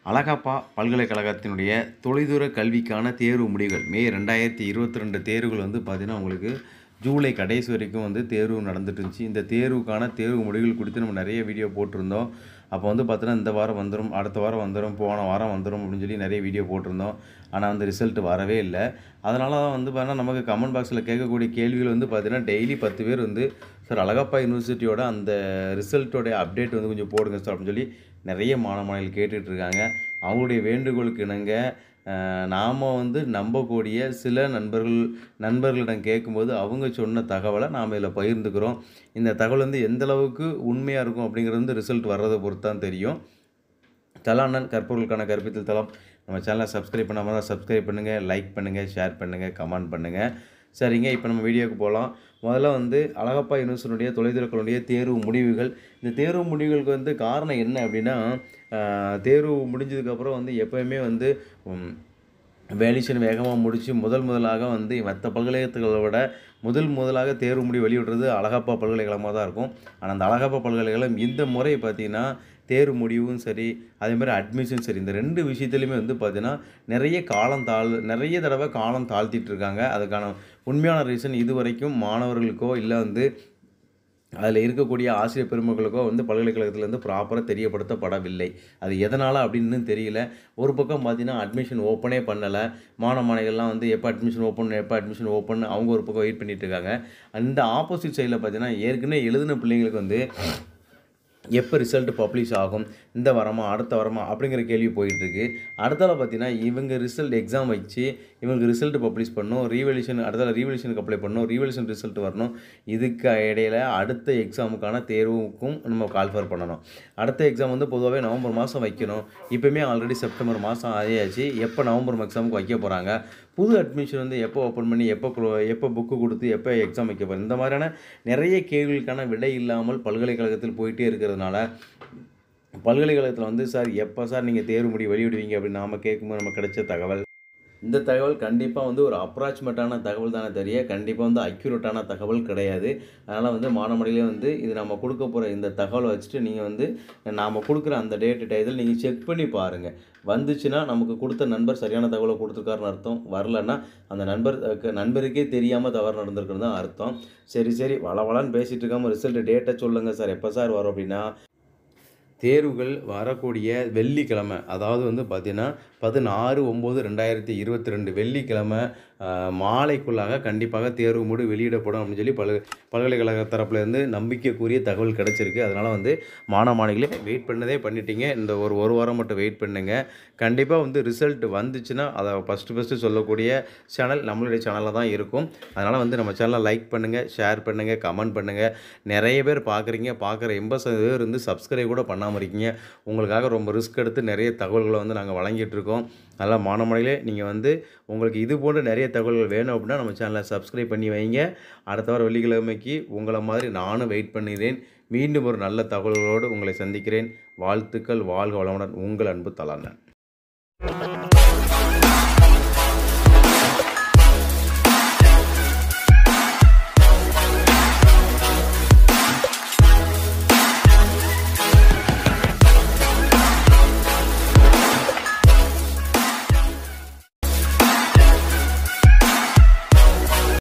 அழகப்பா பல்கலைக்கழகத்தினுடைய தொலைதூர கல்விக்கான தேர்வு முடிவுகள் மே ரெண்டாயிரத்தி இருபத்தி ரெண்டு தேர்வுகள் வந்து பார்த்திங்கன்னா உங்களுக்கு ஜூலை கடைசி வரைக்கும் வந்து தேர்வு நடந்துட்டு இருந்துச்சு இந்த தேர்வுக்கான தேர்வு முடிவுகள் குறித்து நம்ம நிறைய வீடியோ போட்டிருந்தோம் அப்போ வந்து பார்த்தீங்கன்னா இந்த வாரம் வந்துடும் அடுத்த வாரம் வந்துடும் போன வாரம் வந்துடும் அப்படின்னு சொல்லி நிறைய வீடியோ போட்டிருந்தோம் ஆனால் அந்த ரிசல்ட் வரவே இல்லை அதனால தான் வந்து பார்த்தீங்கன்னா நமக்கு கமெண்ட் பாக்ஸில் கேட்கக்கூடிய கேள்விகள் வந்து பார்த்தீங்கன்னா டெய்லி பத்து பேர் வந்து சார் அழகப்பா யூனிவர்சிட்டியோட அந்த ரிசல்ட்டோடைய அப்டேட் வந்து கொஞ்சம் போடுங்க சார் அப்படின்னு சொல்லி நிறைய மாணவ மாணவிகள் கேட்டுட்டு இருக்காங்க அவங்களுடைய வேண்டுகோளுக்கு இணங்க நாம் வந்து நம்பக்கூடிய சில நண்பர்கள் நண்பர்களிடம் கேட்கும்போது அவங்க சொன்ன தகவலை நாம் இதில் பகிர்ந்துக்கிறோம் இந்த தகவல் வந்து எந்த அளவுக்கு உண்மையாக இருக்கும் அப்படிங்கிறது வந்து ரிசல்ட் வர்றதை பொறுத்து தான் தெரியும் தலானன் கற்பவர்களுக்கான கற்பித்தல் தளம் நம்ம சேனலை சப்ஸ்கிரைப் பண்ணாமல் தான் சப்ஸ்கிரைப் பண்ணுங்கள் லைக் பண்ணுங்கள் ஷேர் பண்ணுங்கள் கமெண்ட் பண்ணுங்கள் சரிங்க இப்போ நம்ம வீடியோக்கு போகலாம் முதல்ல வந்து அழகப்பா யூனிவர்சிட்டியுடைய தொலைதூரக்களுடைய தேர்வு முடிவுகள் இந்த தேர்வு முடிவுகளுக்கு வந்து காரணம் என்ன அப்படின்னா ஆஹ், தேர்வு முடிஞ்சதுக்கப்புறம் வந்து எப்போயுமே வந்து உம், வேலிஷன் வேகமாக முடித்து முதல் முதலாக வந்து மற்ற பல்கலைக்கழகங்களை விட முதல் முதலாக தேர்வு முடிவு வெளியிடுறது அழகப்பா பல்கலைக்கழகமாக தான் இருக்கும் ஆனால் அந்த அழகப்பா பல்கலைக்கழகம் இந்த முறை பார்த்திங்கன்னா தேர்வு முடிவும் சரி அதே மாதிரி அட்மிஷன் சரி இந்த ரெண்டு விஷயத்துலையுமே வந்து பார்த்திங்கன்னா நிறைய காலம் தாழ் நிறைய தடவை காலம் தாழ்த்திட்டு இருக்காங்க அதுக்கான உண்மையான ரீசன் இது வரைக்கும் மாணவர்களுக்கோ இல்லை வந்து அதில் இருக்கக்கூடிய ஆசிரியர் பெருமக்களுக்கோ வந்து பல்கலைக்கழகத்திலேருந்து ப்ராப்பராக தெரியப்படுத்தப்படவில்லை அது எதனால் அப்படின்னு தெரியல ஒரு பக்கம் பார்த்தீங்கன்னா அட்மிஷன் ஓப்பனே பண்ணலை மாணவ மாணவிகள்லாம் வந்து எப்போ அட்மிஷன் ஓப்பன் எப்போ அட்மிஷன் ஓப்பன் அவங்க ஒரு பக்கம் வெயிட் பண்ணிட்டு இருக்காங்க அந்த ஆப்போசிட் சைடில் பார்த்தீங்கன்னா ஏற்கனவே எழுதின பிள்ளைங்களுக்கு வந்து எப்போ ரிசல்ட் பப்ளிஷ் ஆகும் இந்த வாரமா அடுத்த வாரமா அப்படிங்கிற கேள்வி போயிட்டுருக்கு அடுத்தால பார்த்தீங்கன்னா இவங்க ரிசல்ட் எக்ஸாம் வச்சு இவங்க ரிசல்ட் பப்ளிஷ் பண்ணணும் ரீவல்யூஷன் அடுத்தால ரீவல்யூஷனுக்கு அப்ளை பண்ணணும் ரீவல்யூஷன் ரிசல்ட் வரணும் இதுக்கு இடையில அடுத்த எக்ஸாமுக்கான தேர்வுக்கும் நம்ம கால்ஃபர் பண்ணணும் அடுத்த எக்ஸாம் வந்து பொதுவாகவே நவம்பர் மாதம் வைக்கணும் இப்போயுமே ஆல்ரெடி செப்டம்பர் மாதம் ஆயாச்சு எப்போ நவம்பர் எக்ஸாமுக்கு வைக்க போகிறாங்க புது அட்மிஷன் வந்து எப்போ ஓப்பன் பண்ணி எப்போ க்ளோ- எப்போ புக்கு கொடுத்து எப்போ எக்ஸாம் வைக்க போகிறோம் இந்த மாதிரியான நிறைய கேள்விகளுக்கான விடை இல்லாமல் பல்கலைக்கழகத்தில் போயிட்டே இருக்கிறதுனால பல்கலைக்கழகத்தில் வந்து சார் எப்போ சார் நீங்கள் தேர்வு முடி வெளியிடுவீங்க அப்படின்னு நாம கேட்கும்போது நமக்கு கிடைச்ச தகவல் இந்த தகவல் கண்டிப்பாக வந்து ஒரு அப்ராக்சிமேட்டான தகவல் தானே தெரிய கண்டிப்பாக வந்து அக்யூரேட்டான தகவல் கிடையாது அதனால் வந்து மாணவர்களே வந்து இது நம்ம கொடுக்க போகிற இந்த தகவலை வச்சுட்டு நீங்கள் வந்து நாம் கொடுக்குற அந்த டேட் டயத்தில் நீங்கள் செக் பண்ணி பாருங்கள் வந்துச்சுன்னா நமக்கு கொடுத்த நண்பர் சரியான தகவலை கொடுத்துருக்காருன்னு அர்த்தம் வரலன்னா அந்த நண்பர் அஹ், நண்பருக்கே தெரியாமல் தவறு நடந்திருக்குன்னு தான் அர்த்தம் சரி சரி வள வளன்னு பேசிகிட்டு இருக்காமல் ரிசல்ட் டேட்டை சொல்லுங்கள் சார் எப்போ சார் வரும் அப்படின்னா தேர்வுகள் வரக்கூடிய வெள்ளிக்கிழமை அதாவது வந்து பார்த்தீங்கன்னா பதினாறு ஒம்பது ரெண்டாயிரத்தி இருபத்தி ரெண்டு வெள்ளிக்கிழமை ஆஹ், மாலைக்குள்ளாக கண்டிப்பாக தேர்வு மூடு வெளியிடப்படும் அப்படின்னு சொல்லி பல்க பல்கலைக்கழக தரப்புலேருந்து நம்பிக்கைக்குரிய தகவல் கிடச்சிருக்கு அதனால் வந்து மாணவ மாணவிகளே வெயிட் பண்ணதே பண்ணிட்டீங்க இந்த ஒரு ஒரு வாரம் மட்டும் வெயிட் பண்ணுங்க கண்டிப்பாக வந்து ரிசல்ட் வந்துச்சுன்னா அதை ஃபஸ்ட்டு ஃபஸ்ட்டு சொல்லக்கூடிய சேனல் நம்மளுடைய சேனலில் தான் இருக்கும் அதனால் வந்து நம்ம சேனலை லைக் பண்ணுங்கள் ஷேர் பண்ணுங்கள் கமெண்ட் பண்ணுங்கள் நிறைய பேர் பார்க்குறீங்க பார்க்குற எண்பது பேர் வந்து சப்ஸ்கிரைப் கூட பண்ணாமல் இருக்கீங்க உங்களுக்காக ரொம்ப ரிஸ்க் எடுத்து நிறைய தகவல்களை வந்து நாங்கள் வழங்கிட்டு இருக்கோம் அதனால் மாணவர்களே நீங்கள் வந்து உங்களுக்கு இது போன்ற நிறைய தகவல்கள் வேணும் அப்படின்னா நம்ம சேனலை சப்ஸ்கிரைப் பண்ணி வைங்க அடுத்த வாரம் வெள்ளிக்கிழமைக்கு உங்களை மாதிரி நானும் வெயிட் பண்ணுகிறேன் மீண்டும் ஒரு நல்ல தகவல்களோடு உங்களை சந்திக்கிறேன் வாழ்த்துக்கள் வாழ்க வளமுடன் உங்கள் அன்பு தலானன்